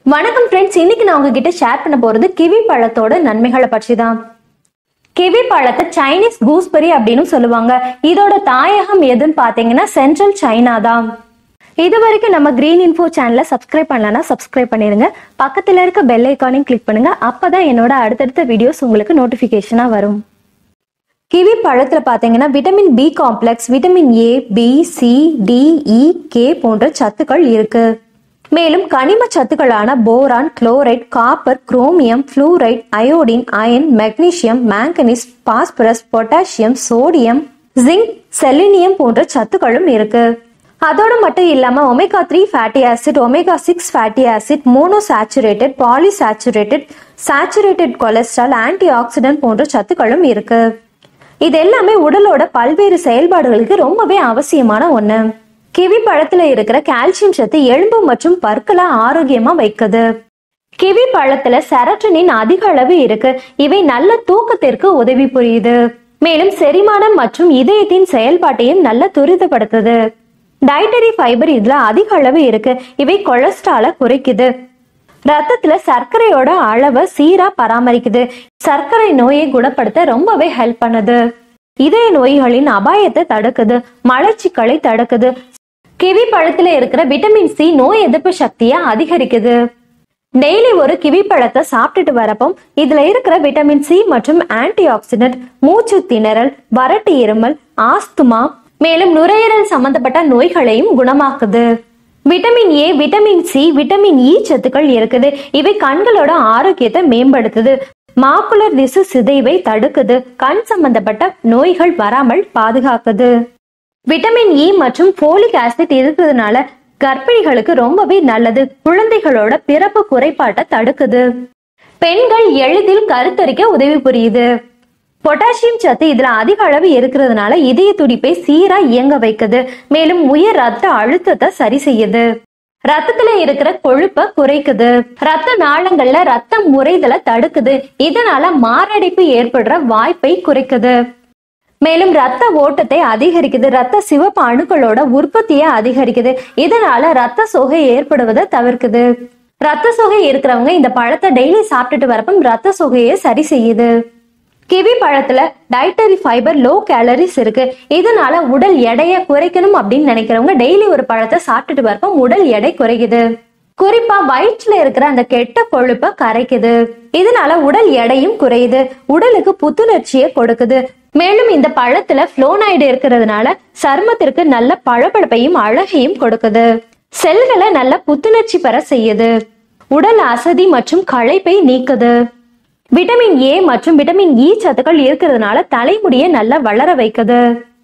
வணக்கம் ஃப்ரெண்ட்ஸ் இன்னைக்கு நான் உங்ககிட்ட ஷேர் பண்ண போறது கிவி பழத்தோட நன்மைகளை பற்றி தான் கிவி பழத்தை சைனீஸ் கூஸ்பெரி அப்படின்னு சொல்லுவாங்க இதோட தாயகம் எதுன்னு பாத்தீங்கன்னா சென்ட்ரல் சைனா தான் இது வரைக்கும் நம்ம கிரீன் இன்ஃபோ சேனலை சப்ஸ்கிரைப் பண்ணலன்னா சப்ஸ்கிரைப் பண்ணிருங்க பக்கத்துல இருக்க பெல் ஐக்கானையும் கிளிக் பண்ணுங்க அப்பதான் என்னோட அடுத்தடுத்த வீடியோஸ் உங்களுக்கு நோட்டிபிகேஷனா வரும் கிவி பழத்துல பாத்தீங்கன்னா vitamin B complex vitamin A B C D E K போன்ற சத்துக்கள் இருக்கு மேலும் கனிம சத்துக்களான boron chloride copper chromium fluoride iodine iron magnesium manganese phosphorus potassium sodium zinc selenium போன்ற சத்துக்களும் இருக்கு அதோட மட்டும் இல்லாம omega three fatty acid omega six fatty acid monosaturated polysaturated saturated cholesterol antioxidant போன்ற சத்துக்களும் இருக்கு இது எல்லாமே உடலோட பல்வேறு செயல்பாடுகளுக்கு ரொம்பவே அவசியமான ஒண்ணு கிவி பழத்துல இருக்கிற கால்சியம் சத்து எலும்பு மற்றும் பற்களை ஆரோக்கியமா வைக்குது கிவி பழத்துல செரட்டனின் அதிக அளவு இருக்கு இவை நல்ல தூக்கத்திற்கு உதவி புரியுது மேலும் செரிமானம் மற்றும் இதயத்தின் செயல்பாட்டையும் நல்ல துரிதப்படுத்துது டயட்டரி ஃபைபர் இதுல அதிக அளவு இருக்கு இவை கொலஸ்ட்ரால குறைக்குது ரத்தத்துல சர்க்கரையோட அளவை சீரா பராமரிக்குது சர்க்கரை நோயை குணப்படுத்த ரொம்பவே ஹெல்ப் பண்ணுது இதய நோய்களின் அபாயத்தை தடுக்குது மலச்சிக்கலை தடுக்குது கிவி பழத்துல இருக்கிற விட்டமின் சி நோய் எதிர்ப்பு சக்தியை அதிகரிக்குது டெய்லி ஒரு கிவி பழத்தை சாப்பிட்டுட்டு வரப்போ இதுல இருக்கிற விட்டமின் சி மற்றும் ஆன்டி ஆக்சிடென்ட் மூச்சு திணறல் வறட்டு இருமல் ஆஸ்துமா மேலும் நுரையீரல் சம்பந்தப்பட்ட நோய்களையும் குணமாக்குது vitamin A vitamin C vitamin E சத்துக்கள் இருக்குது இவை கண்களோட ஆரோக்கியத்தை மேம்படுத்துது மாக்குலர் திசு சிதைவை தடுக்குது கண் சம்பந்தப்பட்ட நோய்கள் வராமல் பாதுகாக்குது விட்டமின் இ மற்றும் போலிக் ஆசிட் இருக்கிறதுனால கர்ப்பிணிகளுக்கு ரொம்பவே நல்லது குழந்தைகளோட பிறப்பு குறைபாட்டை தடுக்குது பெண்கள் எளிதில் கருத்தரிக்க உதவி புரியுது பொட்டாசியம் சத்து இதுல அதிக அளவு இருக்கிறதுனால இதய துடிப்பை சீரா இயங்க வைக்குது மேலும் உயர் ரத்த அழுத்தத்தை சரி செய்யுது ரத்தத்துல இருக்கிற கொழுப்பை குறைக்குது ரத்த நாளங்கள்ல ரத்தம் முறைதலை தடுக்குது இதனால மாரடைப்பு ஏற்படுற வாய்ப்பை குறைக்குது மேலும் ரத்த ஓட்டத்தை அதிகரிக்குது ரத்த சிவப்பு அணுக்களோட உற்பத்தியை அதிகரிக்குது இதனால ரத்த சோகை ஏற்படுவதை தவிர்க்குது ரத்த சோகை இருக்கிறவங்க இந்த பழத்தை டெய்லி சாப்பிட்டுட்டு வரப்ப ரத்த சோகையை சரி செய்யுது கிவி பழத்துல டயட்டரி ஃபைபர் லோ கேலரிஸ் இருக்கு இதனால உடல் எடையை குறைக்கணும் அப்படின்னு நினைக்கிறவங்க டெய்லி ஒரு பழத்தை சாப்பிட்டுட்டு வரப்போ உடல் எடை குறைக்குது குறிப்பா வயிற்றுல இருக்கிற அந்த கெட்ட கொழுப்பை கரைக்குது இதனால உடல் எடையும் குறையுது உடலுக்கு புத்துணர்ச்சியை கொடுக்குது மேலும் இந்த பழத்துல புளோனைடு இருக்கிறதுனால சருமத்திற்கு நல்ல பளபளப்பையும் அழகையும் கொடுக்குது செல்களை நல்ல புத்துணர்ச்சி பெற செய்யுது உடல் அசதி மற்றும் களைப்பை நீக்குது விட்டமின் ஏ மற்றும் விட்டமின் இ சத்துக்கள் இருக்கிறதுனால தலைமுடியை நல்லா வளர வைக்குது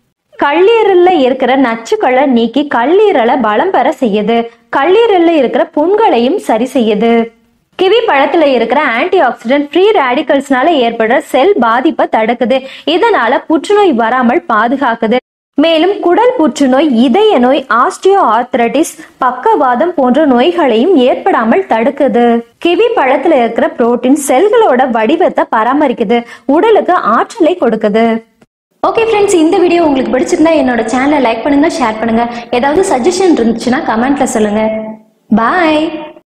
கல்லீரல்ல இருக்கிற நச்சுக்களை நீக்கி கல்லீரலை பலம் பெற செய்யுது கல்லீரல்ல இருக்கிற புண்களையும் சரி செய்யுது கிவி பழத்துல இருக்கிற ஆன்டி ஆக்சிடென்ட் ஃப்ரீ ரேடிக்கல்ஸ்னால ஏற்படுற செல் பாதிப்பை தடுக்குது இதனால புற்றுநோய் வராமல் பாதுகாக்குது மேலும் குடல் புற்றுநோய் இதய நோய் ஆஸ்டியோ ஆர்த்ரட்டிஸ் பக்கவாதம் போன்ற நோய்களையும் ஏற்படாமல் தடுக்குது கிவி பழத்துல இருக்கிற புரோட்டீன் செல்களோட வடிவத்தை பராமரிக்குது உடலுக்கு ஆற்றலை கொடுக்குது ஓகே ஃப்ரெண்ட்ஸ் இந்த வீடியோ உங்களுக்கு பிடிச்சிருந்தா என்னோட சேனலை லைக் பண்ணுங்க ஷேர் பண்ணுங்க ஏதாவது சஜஷன் இருந்துச்சுன்னா கமெண்ட்ல சொல்லுங்க பாய்